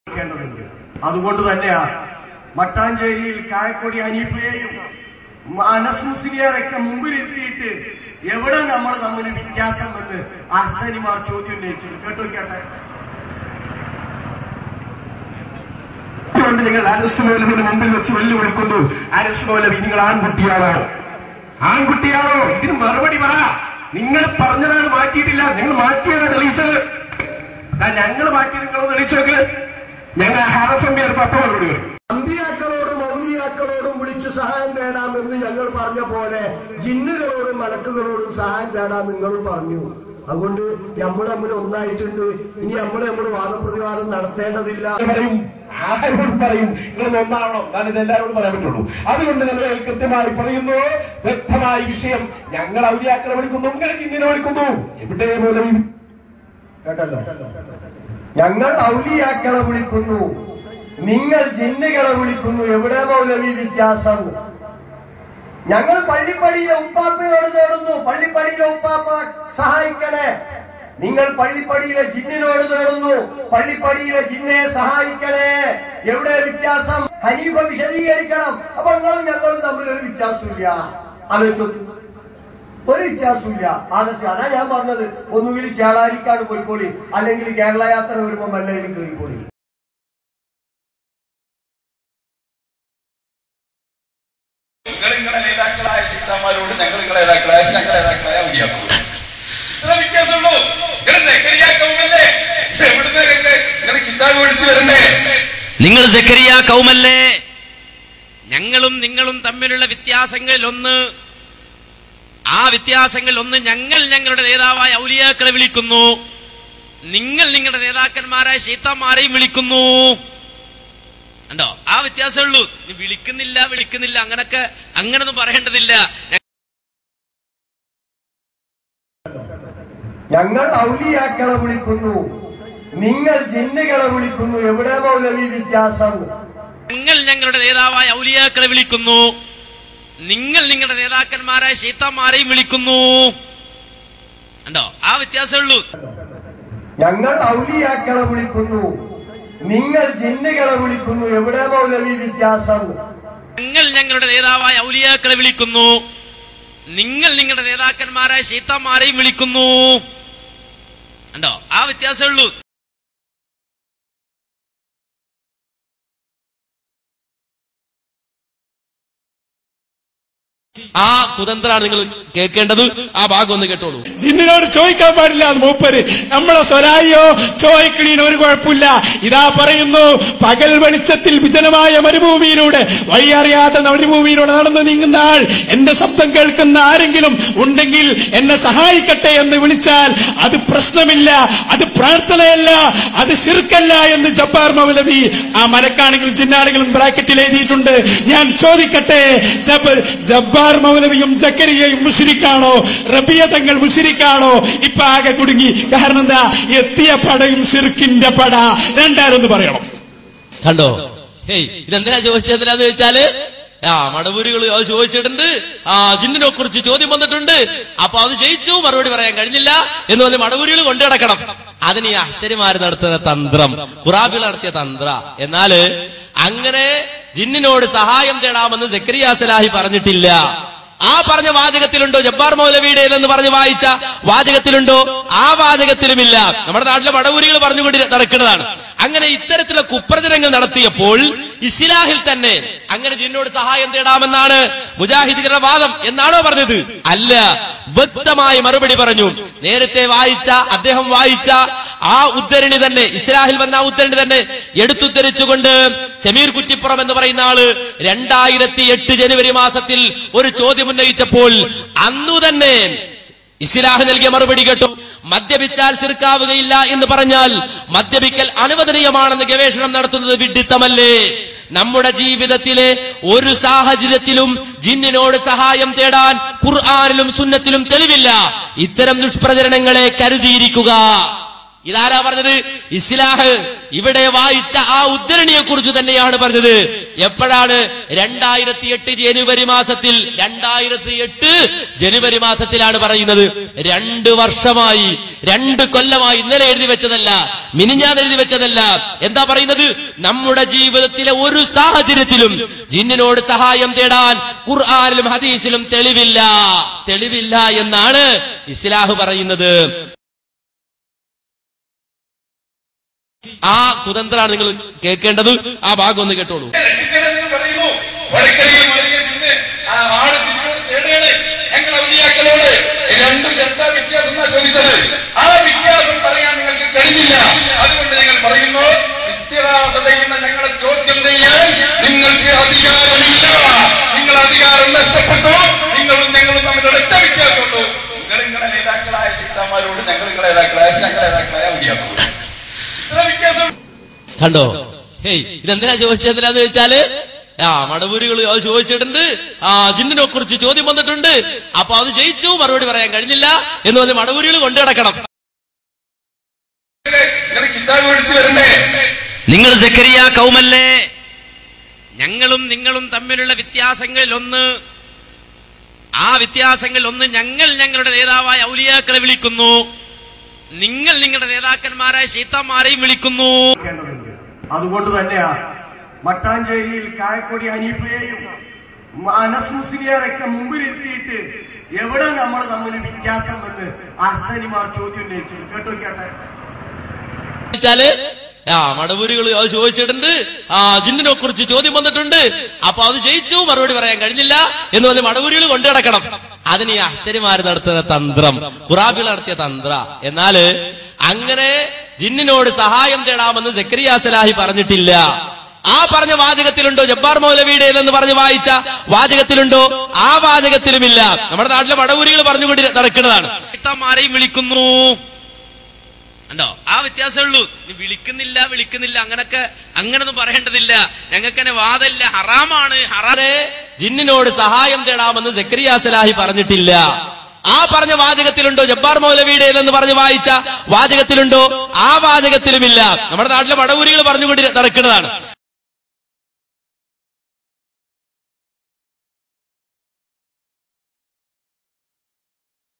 ക്കേണ്ടതുണ്ട് അതുകൊണ്ട് തന്നെയാ മട്ടാഞ്ചേരിയിൽ കായക്കൊടി അനീഫയെയും അനസ് മുസ്ലിയാരൊക്കെ മുമ്പിലിരുത്തിയിട്ട് എവിടെ നമ്മൾ തമ്മിൽ വ്യത്യാസം എന്ന് അഹ്സനിമാർ ചോദ്യം ഉന്നയിച്ചത് കേട്ടോ കേട്ടെ അതുകൊണ്ട് നിങ്ങൾ അനസ് മൗലവിന് മുമ്പിൽ വെച്ച് വെല്ലുവിളിക്കുന്നു അനസ് മൗലവി നിങ്ങൾ ആൺകുട്ടിയാണോ ആൺകുട്ടിയാണോ ഇതിന് മറുപടി പറ നിങ്ങൾ പറഞ്ഞതാണ് മാറ്റിയിട്ടില്ല നിങ്ങൾ മാറ്റിയാണ് തെളിയിച്ചത് ഞങ്ങൾ മാറ്റി നിങ്ങൾ തെളിയിച്ചോക്ക് ഞങ്ങൾ ഹാരഫ് എം പത്ത് മറുപടി പറയും അമ്പിയാക്കളോടും ഔലിയാക്കളോടും വിളിച്ചു സഹായം തേടാമെന്ന് ഞങ്ങൾ പറഞ്ഞ പോലെ ജിന്നുകളോടും മലക്കുകളോടും സഹായം തേടാൻ നിങ്ങളും പറഞ്ഞു അതുകൊണ്ട് നമ്മൾ തമ്മിൽ ഒന്നായിട്ടുണ്ട് ഇനി നമ്മൾ നമ്മൾ വാദപ്രതിവാദം നടത്തേണ്ടതില്ല പറയും ആരോട് പറയും നിങ്ങൾ ഒന്നാണോ ഞാൻ ഇത് എല്ലാവരോടും പറയാൻ പറ്റുള്ളൂ അതുകൊണ്ട് നമ്മൾ കൃത്യമായി പറയുന്നു വ്യക്തമായ വിഷയം ഞങ്ങൾ ഔലിയാക്കളെ വിളിക്കുന്നു നിങ്ങൾ ജിന്നിനെ വിളിക്കുന്നു എവിടെ മൂലം കേട്ടല്ലോ ഞങ്ങൾ ഔലിയാക്കളെ വിളിക്കുന്നു നിങ്ങൾ ജിന്നുകളെ വിളിക്കുന്നു എവിടെ മൗലവി വ്യത്യാസം ഞങ്ങൾ പള്ളിപ്പടിയിലെ ഉപ്പാപ്പയോട് തേടുന്നു പള്ളിപ്പടിയിലെ ഉപ്പാപ്പ സഹായിക്കണേ നിങ്ങൾ പള്ളിപ്പടിയിലെ ജിന്നിനോട് തേടുന്നു പള്ളിപ്പടിയിലെ ജിന്നെ സഹായിക്കണേ എവിടെ വ്യത്യാസം ഹനീഫ വിശദീകരിക്കണം അപ്പൊ നിങ്ങളും ഞങ്ങളും തമ്മിൽ ഒരു വ്യത്യാസമില്ല ആലോചിച്ചു ഒരു വ്യത്യാസമില്ല ആദർശം അതാ ഞാൻ പറഞ്ഞത് ഒന്നുകിൽ ചേളാരിക്കാട് പോയിക്കോളി അല്ലെങ്കിൽ കേരള യാത്ര വരുമ്പോ മല്ലയിൽ കയറിക്കോളി നിങ്ങൾ നിങ്ങളെ നേതാക്കളായ ശീതാമാരോട് ഞങ്ങൾ നിങ്ങളെ നേതാക്കളായ ഞങ്ങളെ നേതാക്കളായ ഉരിയാക്കും ഇത്ര വ്യത്യാസമുള്ളൂ നിങ്ങൾ സെക്കരിയാക്കവുമല്ലേ എവിടുന്ന് നിങ്ങൾ കിതാബ് വിളിച്ചു വരണ്ടേ നിങ്ങൾ സക്കരിയ കൗമല്ലേ ഞങ്ങളും നിങ്ങളും തമ്മിലുള്ള വ്യത്യാസങ്ങളിൽ ഒന്ന് ആ വ്യത്യാസങ്ങളിൽ ഒന്ന് ഞങ്ങൾ ഞങ്ങളുടെ നേതാവായ ഔലിയാക്കളെ വിളിക്കുന്നു നിങ്ങൾ നിങ്ങളുടെ നേതാക്കന്മാരായ ശീത്തന്മാരെയും വിളിക്കുന്നു ഉണ്ടോ ആ വ്യത്യാസമുള്ളൂ ഇനി വിളിക്കുന്നില്ല വിളിക്കുന്നില്ല അങ്ങനൊക്കെ അങ്ങനൊന്നും പറയേണ്ടതില്ല ഞങ്ങൾ ഔലിയാക്കളെ വിളിക്കുന്നു നിങ്ങൾ ജിന്നുകളെ വിളിക്കുന്നു എവിടെ മൗലവി വ്യത്യാസം ഞങ്ങൾ ഞങ്ങളുടെ നേതാവായ ഔലിയാക്കളെ വിളിക്കുന്നു നിങ്ങൾ നിങ്ങളുടെ നേതാക്കന്മാരായ ശീത്തന്മാരെയും വിളിക്കുന്നു ഉണ്ടോ ആ വ്യത്യാസമുള്ളൂ ഞങ്ങൾ ഔലിയാക്കളെ വിളിക്കുന്നു നിങ്ങൾ ജിന്നുകളെ വിളിക്കുന്നു എവിടെ മൗലവി വ്യത്യാസം ഞങ്ങൾ ഞങ്ങളുടെ നേതാവായ ഔലിയാക്കളെ വിളിക്കുന്നു നിങ്ങൾ നിങ്ങളുടെ നേതാക്കന്മാരായ ശീത്തന്മാരെയും വിളിക്കുന്നു ഉണ്ടോ ആ വ്യത്യാസമുള്ളൂ ആ കുതന്ത്രാണ് നിങ്ങൾ കേൾക്കേണ്ടത് ആ ഭാഗം ഒന്ന് കേട്ടോളൂ ജിന്നിനോട് ചോദിക്കാൻ പാടില്ല അത് മൂപ്പര് നമ്മളെ സ്വലായിയോ ചോദിക്കണീന് ഒരു കുഴപ്പമില്ല ഇതാ പറയുന്നു പകൽ വെളിച്ചത്തിൽ വിജനമായ മരുഭൂമിയിലൂടെ വഴി അറിയാത്ത മരുഭൂമിയിലൂടെ നടന്നു നീങ്ങുന്ന ആൾ എന്റെ ശബ്ദം കേൾക്കുന്ന ആരെങ്കിലും ഉണ്ടെങ്കിൽ എന്നെ സഹായിക്കട്ടെ എന്ന് വിളിച്ചാൽ അത് പ്രശ്നമില്ല അത് പ്രാർത്ഥനയല്ല അത് ശിർക്കല്ല എന്ന് ജബ്ബാർ മൗലവി ആ മലക്കാണെങ്കിലും ജിന്നാണെങ്കിലും ബ്രാക്കറ്റിൽ എഴുതിയിട്ടുണ്ട് ഞാൻ ചോദിക്കട്ടെ ജബ്- ജബ്ബാർ മൗലവിയും സക്കരിയയും മുഷിരിക്കാണോ റബിയ തങ്ങൾ മുഷിരിക്കാണോ ഇപ്പൊ ആകെ കുടുങ്ങി കാരണം എന്താ എത്തിയ പടയും ശിർക്കിന്റെ പട രണ്ടാരെന്ന് പറയണം കണ്ടോ ഹേയ് ഇതെന്തിനാ ചോദിച്ചതിനാന്ന് ചോദിച്ചാല് ആ മടവൂരികൾ അത് ചോദിച്ചിട്ടുണ്ട് ആ ജിന്നിനെ കുറിച്ച് ചോദ്യം വന്നിട്ടുണ്ട് അപ്പൊ അത് ജയിച്ചു മറുപടി പറയാൻ കഴിഞ്ഞില്ല എന്ന് പറഞ്ഞ് മടവൂരികൾ കൊണ്ടു കിടക്കണം അതിന് ഈ അശ്വരിമാര് നടത്തുന്ന തന്ത്രം ഖുറാബികൾ നടത്തിയ തന്ത്ര എന്നാല് അങ്ങനെ ജിന്നിനോട് സഹായം തേടാമെന്ന് സക്കരിയ സലാഹി പറഞ്ഞിട്ടില്ല ആ പറഞ്ഞ വാചകത്തിലുണ്ടോ ജബ്ബാർ മൗലവിയുടെ എന്ന് പറഞ്ഞ് വായിച്ച വാചകത്തിലുണ്ടോ ആ വാചകത്തിലുമില്ല നമ്മുടെ നാട്ടിലെ മടവൂരികൾ പറഞ്ഞുകൊണ്ട് നടക്കുന്നതാണ് അങ്ങനെ ഇത്തരത്തിലുള്ള കുപ്രചനങ്ങൾ നടത്തിയപ്പോൾ ഇസ്ലാഹിൽ തന്നെ അങ്ങനെ ജിന്നോട് സഹായം തേടാമെന്നാണ് മുജാഹിദുകളുടെ വാദം എന്നാണോ പറഞ്ഞത് അല്ല വ്യക്തമായി മറുപടി പറഞ്ഞു നേരത്തെ വായിച്ച അദ്ദേഹം വായിച്ച ആ ഉദ്ധരണി തന്നെ ഇസ്ലാഹിൽ വന്ന ആ ഉദ്ധരണി തന്നെ എടുത്തുദ്ധരിച്ചുകൊണ്ട് ഷമീർ കുറ്റിപ്പുറം എന്ന് പറയുന്ന ആള് രണ്ടായിരത്തി എട്ട് ജനുവരി മാസത്തിൽ ഒരു ചോദ്യം ഉന്നയിച്ചപ്പോൾ അന്നു തന്നെ ഇസ്ലാഹ് നൽകിയ മറുപടി കേട്ടു മദ്യപിച്ചാൽ സിർക്കാവുകയില്ല എന്ന് പറഞ്ഞാൽ മദ്യപിക്കൽ അനുവദനീയമാണെന്ന് ഗവേഷണം നടത്തുന്നത് വിഡിത്തമല്ലേ നമ്മുടെ ജീവിതത്തിലെ ഒരു സാഹചര്യത്തിലും ജിന്നിനോട് സഹായം തേടാൻ ഖുർആാനിലും സുന്നത്തിലും തെളിവില്ല ഇത്തരം ദുഷ്പ്രചരണങ്ങളെ കരുതിയിരിക്കുക ഇതാരാ പറഞ്ഞത് ഇസ്ലാഹ് ഇവിടെ വായിച്ച ആ ഉദ്ധരണിയെ കുറിച്ച് തന്നെയാണ് പറഞ്ഞത് എപ്പോഴാണ് രണ്ടായിരത്തി എട്ട് ജനുവരി മാസത്തിൽ രണ്ടായിരത്തി എട്ട് ജനുവരി മാസത്തിലാണ് പറയുന്നത് രണ്ട് വർഷമായി രണ്ട് കൊല്ലമായി ഇന്നലെ എഴുതി വെച്ചതല്ല മിനിഞ്ഞാൻ എഴുതി വെച്ചതല്ല എന്താ പറയുന്നത് നമ്മുടെ ജീവിതത്തിലെ ഒരു സാഹചര്യത്തിലും ജിന്നിനോട് സഹായം തേടാൻ ഖുർആാനിലും ഹദീസിലും തെളിവില്ല തെളിവില്ല എന്നാണ് ഇസ്ലാഹ് പറയുന്നത് ആ കുതന്ത്രമാണ് നിങ്ങൾ കേൾക്കേണ്ടത് ആ ഭാഗം ഒന്ന് കേട്ടോളൂ രക്ഷിക്കണമെന്ന് പറയുന്നു വടക്കരയിൽ മലയിൽ നിന്ന് ആ ആട് തിരിഞ്ഞോട് തേടുകയാണ് ഞങ്ങൾ ഔലിയാക്കളോട് രണ്ടും എന്താ വ്യത്യാസം എന്നാ ചോദിച്ചത് ആ വ്യത്യാസം പറയാൻ നിങ്ങൾക്ക് കഴിഞ്ഞില്ല അതുകൊണ്ട് ഞങ്ങൾ പറയുന്നു ഇസ്തിറാസ ചെയ്യുന്ന ഞങ്ങളെ ചോദ്യം ചെയ്യാൻ നിങ്ങൾക്ക് അധികാരമില്ല നിങ്ങൾ അധികാരം നഷ്ടപ്പെട്ടു നിങ്ങളും ഞങ്ങളും തമ്മിൽ ഒരൊറ്റ വ്യത്യാസമുള്ളൂ നിങ്ങൾ നിങ്ങളെ നേതാക്കളായ ശിക്താമാരോട് ഞങ്ങൾ നിങ്ങളെ നേതാക്കളായ ഞങ്ങളെ നേതാക്കളായ ഔലിയാക്കളോട് ഇത്ര വ്യത്യാസം കണ്ടോ ഹേയ് ഇതെന്തിനാ ചോദിച്ചതെന്തിനാന്ന് ചോദിച്ചാല് ആ മടവൂരികൾ അത് ചോദിച്ചിട്ടുണ്ട് ആ ജിന്നിനെ കുറിച്ച് ചോദ്യം വന്നിട്ടുണ്ട് അപ്പൊ അത് ജയിച്ചു മറുപടി പറയാൻ കഴിഞ്ഞില്ല എന്ന് പറഞ്ഞ് മടവൂരികൾ കൊണ്ടു കിടക്കണം നിങ്ങൾ കിതാബ് വിളിച്ചു വരണ്ടേ നിങ്ങൾ സക്കരിയ കൗമല്ലേ ഞങ്ങളും നിങ്ങളും തമ്മിലുള്ള വ്യത്യാസങ്ങളിൽ ഒന്ന് ആ വ്യത്യാസങ്ങളിൽ ഒന്ന് ഞങ്ങൾ ഞങ്ങളുടെ നേതാവായ ഔലിയാക്കളെ വിളിക്കുന്നു നിങ്ങൾ നിങ്ങളുടെ നേതാക്കന്മാരായ ശീത്തന്മാരെയും വിളിക്കുന്നു ക്കേണ്ടതുണ്ട് അതുകൊണ്ട് തന്നെയാ മട്ടാഞ്ചേരിയിൽ കായക്കൊടി ഹനീഫയെയും അനസ് മുസ്ലിയാരൊക്കെ മുമ്പിലിരുത്തിയിട്ട് എവിടെ നമ്മൾ തമ്മിൽ വ്യത്യാസം എന്ന് അഹ്സനിമാർ ചോദ്യം ഉന്നയിച്ചു കേട്ടോ കേട്ടെ ചോദിച്ചാല് ആ മടവൂരികൾ അത് ചോദിച്ചിട്ടുണ്ട് ആ ജിന്നിനെ കുറിച്ച് ചോദ്യം വന്നിട്ടുണ്ട് അപ്പൊ അത് ജയിച്ചു മറുപടി പറയാൻ കഴിഞ്ഞില്ല എന്ന് പറഞ്ഞ് മടവൂരികൾ കൊണ്ടു കിടക്കണം അതിന് ഈ അശ്വരിമാര് നടത്തുന്ന തന്ത്രം ഖുറാബികൾ നടത്തിയ തന്ത്ര എന്നാല് അങ്ങനെ ജിന്നിനോട് സഹായം തേടാമെന്ന് സക്കരിയ സലാഹി പറഞ്ഞിട്ടില്ല ആ പറഞ്ഞ വാചകത്തിലുണ്ടോ ജബ്ബാർ മൗലവിയുടെ എന്ന് പറഞ്ഞ് വായിച്ച വാചകത്തിലുണ്ടോ ആ വാചകത്തിലുമില്ല നമ്മുടെ നാട്ടിലെ മടവൂരികൾ പറഞ്ഞുകൊണ്ട് നടക്കുന്നതാണ് ശീത്തന്മാരെയും വിളിക്കുന്നു ഉണ്ടോ ആ വ്യത്യാസമേ ഉള്ളൂ ഇനി വിളിക്കുന്നില്ല വിളിക്കുന്നില്ല അങ്ങനൊക്കെ അങ്ങനൊന്നും പറയേണ്ടതില്ല ഞങ്ങൾക്ക് തന്നെ വാദമില്ല ഹറാമാണ് ഹറാ ഖുർആനെ ജിന്നിനോട് സഹായം തേടാമെന്ന് സക്കരിയ സലാഹി പറഞ്ഞിട്ടില്ല ആ പറഞ്ഞ വാചകത്തിലുണ്ടോ ജബ്ബാർ മൗലവിയുടെ എന്ന് പറഞ്ഞ് വായിച്ച വാചകത്തിലുണ്ടോ ആ വാചകത്തിലുമില്ല നമ്മുടെ നാട്ടിലെ മടവൂരികൾ പറഞ്ഞുകൊണ്ട് നടക്കുന്നതാണ്